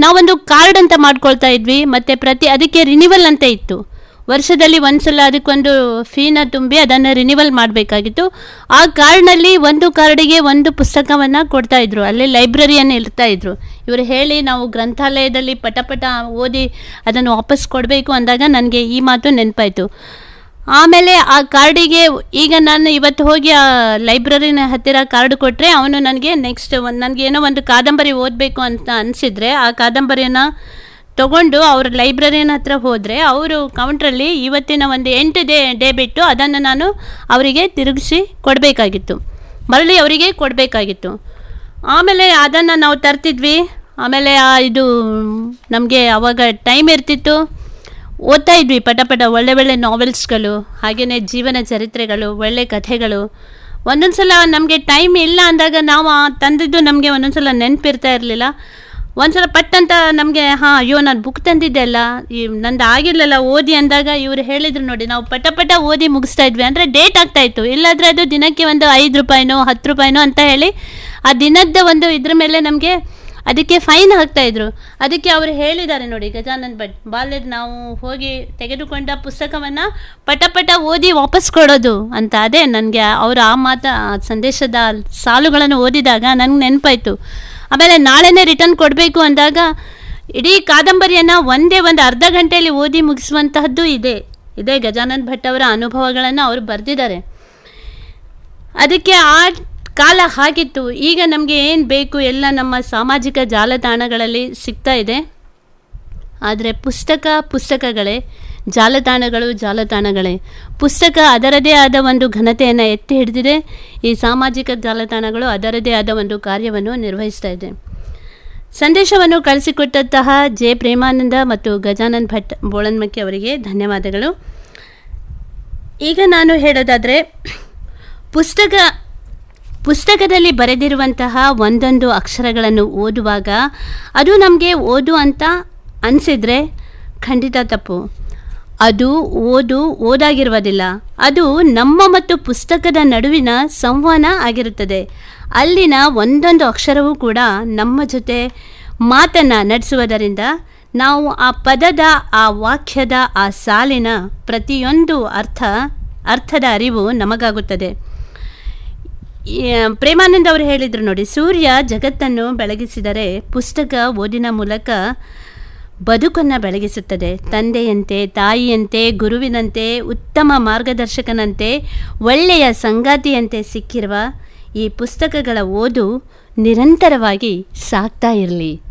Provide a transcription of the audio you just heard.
ನಾವೊಂದು ಕಾರ್ಡ್ ಅಂತ ಮಾಡ್ಕೊಳ್ತಾ ಇದ್ವಿ ಮತ್ತು ಪ್ರತಿ ಅದಕ್ಕೆ ರಿನಿವಲ್ ಅಂತ ಇತ್ತು ವರ್ಷದಲ್ಲಿ ಒಂದ್ಸಲ ಅದಕ್ಕೊಂದು ಫೀನ ತುಂಬಿ ಅದನ್ನು ರಿನಿವಲ್ ಮಾಡಬೇಕಾಗಿತ್ತು ಆ ಕಾರ್ಡ್ನಲ್ಲಿ ಒಂದು ಕಾರ್ಡಿಗೆ ಒಂದು ಪುಸ್ತಕವನ್ನು ಕೊಡ್ತಾ ಇದ್ರು ಅಲ್ಲಿ ಲೈಬ್ರರಿಯನ್ನು ಇರ್ತಾ ಇದ್ರು ಇವರು ಹೇಳಿ ನಾವು ಗ್ರಂಥಾಲಯದಲ್ಲಿ ಪಟ ಪಟ ಓದಿ ಅದನ್ನು ವಾಪಸ್ ಕೊಡಬೇಕು ಅಂದಾಗ ನನಗೆ ಈ ಮಾತು ನೆನಪಾಯಿತು ಆಮೇಲೆ ಆ ಕಾರ್ಡಿಗೆ ಈಗ ನಾನು ಇವತ್ತು ಹೋಗಿ ಆ ಲೈಬ್ರರಿನ ಹತ್ತಿರ ಕಾರ್ಡ್ ಕೊಟ್ಟರೆ ಅವನು ನನಗೆ ನೆಕ್ಸ್ಟ್ ಒಂದು ನನಗೆ ಏನೋ ಒಂದು ಕಾದಂಬರಿ ಓದಬೇಕು ಅಂತ ಅನಿಸಿದರೆ ಆ ಕಾದಂಬರಿಯನ್ನು ತಗೊಂಡು ಅವ್ರ ಲೈಬ್ರರಿನ ಹತ್ರ ಹೋದರೆ ಅವರು ಕೌಂಟ್ರಲ್ಲಿ ಇವತ್ತಿನ ಒಂದು ಎಂಟು ಡೇ ಡೇ ಬಿಟ್ಟು ಅದನ್ನು ನಾನು ಅವರಿಗೆ ತಿರುಗಿಸಿ ಕೊಡಬೇಕಾಗಿತ್ತು ಮರಳಿ ಅವರಿಗೆ ಕೊಡಬೇಕಾಗಿತ್ತು ಆಮೇಲೆ ಅದನ್ನು ನಾವು ತರ್ತಿದ್ವಿ ಆಮೇಲೆ ಆ ಇದು ನಮಗೆ ಅವಾಗ ಟೈಮ್ ಇರ್ತಿತ್ತು ಓದ್ತಾ ಇದ್ವಿ ಪಟ ಪಟ ಒಳ್ಳೆ ಒಳ್ಳೆ ನಾವೆಲ್ಸ್ಗಳು ಹಾಗೆಯೇ ಜೀವನ ಚರಿತ್ರೆಗಳು ಒಳ್ಳೆ ಕಥೆಗಳು ಒಂದೊಂದು ಸಲ ನಮಗೆ ಟೈಮ್ ಇಲ್ಲ ಅಂದಾಗ ನಾವು ಆ ತಂದಿದ್ದು ನಮಗೆ ಒಂದೊಂದು ಸಲ ನೆನಪಿರ್ತಾ ಇರಲಿಲ್ಲ ಒಂದು ಸಲ ಪಟ್ ಅಂತ ನಮಗೆ ಹಾಂ ಅಯ್ಯೋ ನಾನು ಬುಕ್ ತಂದಿದ್ದೆ ಅಲ್ಲ ಈ ನಂದು ಆಗಿರಲಿಲ್ಲ ಓದಿ ಅಂದಾಗ ಇವರು ಹೇಳಿದ್ರು ನೋಡಿ ನಾವು ಪಟ ಪಟ ಓದಿ ಮುಗಿಸ್ತಾ ಇದ್ವಿ ಅಂದರೆ ಡೇಟ್ ಆಗ್ತಾ ಇತ್ತು ಇಲ್ಲಾಂದರೆ ಅದು ದಿನಕ್ಕೆ ಒಂದು ಐದು ರೂಪಾಯಿನೋ ಹತ್ತು ರೂಪಾಯಿನೋ ಅಂತ ಹೇಳಿ ಆ ದಿನದ ಒಂದು ಇದ್ರ ಮೇಲೆ ನಮಗೆ ಅದಕ್ಕೆ ಫೈನ್ ಹಾಕ್ತಾ ಇದ್ರು ಅದಕ್ಕೆ ಅವರು ಹೇಳಿದ್ದಾರೆ ನೋಡಿ ಗಜಾನಂದ್ ಭಟ್ ಬಾಲ್ಯದ ನಾವು ಹೋಗಿ ತೆಗೆದುಕೊಂಡ ಪುಸ್ತಕವನ್ನು ಪಟ ಪಟ ಓದಿ ವಾಪಸ್ ಕೊಡೋದು ಅಂತ ಅದೇ ನನಗೆ ಅವರ ಆ ಮಾತ ಆ ಸಂದೇಶದ ಸಾಲುಗಳನ್ನು ಓದಿದಾಗ ನನಗೆ ನೆನಪಾಯಿತು ಆಮೇಲೆ ನಾಳೆನೇ ರಿಟರ್ನ್ ಕೊಡಬೇಕು ಅಂದಾಗ ಇಡೀ ಕಾದಂಬರಿಯನ್ನು ಒಂದೇ ಒಂದು ಅರ್ಧ ಗಂಟೆಯಲ್ಲಿ ಓದಿ ಮುಗಿಸುವಂತಹದ್ದು ಇದೆ ಇದೇ ಗಜಾನಂದ್ ಭಟ್ ಅವರ ಅನುಭವಗಳನ್ನು ಅವರು ಬರೆದಿದ್ದಾರೆ ಅದಕ್ಕೆ ಆ ಕಾಲ ಹಾಗಿತ್ತು ಈಗ ನಮಗೆ ಏನು ಬೇಕು ಎಲ್ಲ ನಮ್ಮ ಸಾಮಾಜಿಕ ಜಾಲತಾಣಗಳಲ್ಲಿ ಸಿಗ್ತಾ ಇದೆ ಆದರೆ ಪುಸ್ತಕ ಪುಸ್ತಕಗಳೇ ಜಾಲತಾಣಗಳು ಜಾಲತಾಣಗಳೇ ಪುಸ್ತಕ ಅದರದೇ ಆದ ಒಂದು ಘನತೆಯನ್ನು ಎತ್ತಿ ಹಿಡಿದಿದೆ ಈ ಸಾಮಾಜಿಕ ಜಾಲತಾಣಗಳು ಅದರದೇ ಆದ ಒಂದು ಕಾರ್ಯವನ್ನು ನಿರ್ವಹಿಸ್ತಾ ಇದೆ ಸಂದೇಶವನ್ನು ಕಳಿಸಿಕೊಟ್ಟಂತಹ ಜೆ ಪ್ರೇಮಾನಂದ ಮತ್ತು ಗಜಾನಂದ್ ಭಟ್ ಬೋಳನ್ಮಕ್ಕಿ ಅವರಿಗೆ ಧನ್ಯವಾದಗಳು ಈಗ ನಾನು ಹೇಳೋದಾದರೆ ಪುಸ್ತಕ ಪುಸ್ತಕದಲ್ಲಿ ಬರೆದಿರುವಂತಹ ಒಂದೊಂದು ಅಕ್ಷರಗಳನ್ನು ಓದುವಾಗ ಅದು ನಮಗೆ ಓದು ಅಂತ ಅನಿಸಿದರೆ ಖಂಡಿತ ತಪ್ಪು ಅದು ಓದು ಓದಾಗಿರುವುದಿಲ್ಲ ಅದು ನಮ್ಮ ಮತ್ತು ಪುಸ್ತಕದ ನಡುವಿನ ಸಂವಹನ ಆಗಿರುತ್ತದೆ ಅಲ್ಲಿನ ಒಂದೊಂದು ಅಕ್ಷರವೂ ಕೂಡ ನಮ್ಮ ಜೊತೆ ಮಾತನ್ನು ನಡೆಸುವುದರಿಂದ ನಾವು ಆ ಪದದ ಆ ವಾಕ್ಯದ ಆ ಸಾಲಿನ ಪ್ರತಿಯೊಂದು ಅರ್ಥ ಅರ್ಥದ ಅರಿವು ನಮಗಾಗುತ್ತದೆ ಈ, ಪ್ರೇಮಾನಂದ್ ಅವರು ಹೇಳಿದರು ನೋಡಿ ಸೂರ್ಯ ಜಗತ್ತನ್ನು ಬೆಳಗಿಸಿದರೆ ಪುಸ್ತಕ ಓದಿನ ಮೂಲಕ ಬದುಕನ್ನು ಬೆಳಗಿಸುತ್ತದೆ ತಂದೆಯಂತೆ ತಾಯಿಯಂತೆ ಗುರುವಿನಂತೆ ಉತ್ತಮ ಮಾರ್ಗದರ್ಶಕನಂತೆ ಒಳ್ಳೆಯ ಸಂಗಾತಿಯಂತೆ ಸಿಕ್ಕಿರುವ ಈ ಪುಸ್ತಕಗಳ ಓದು ನಿರಂತರವಾಗಿ ಸಾಗ್ತಾ ಇರಲಿ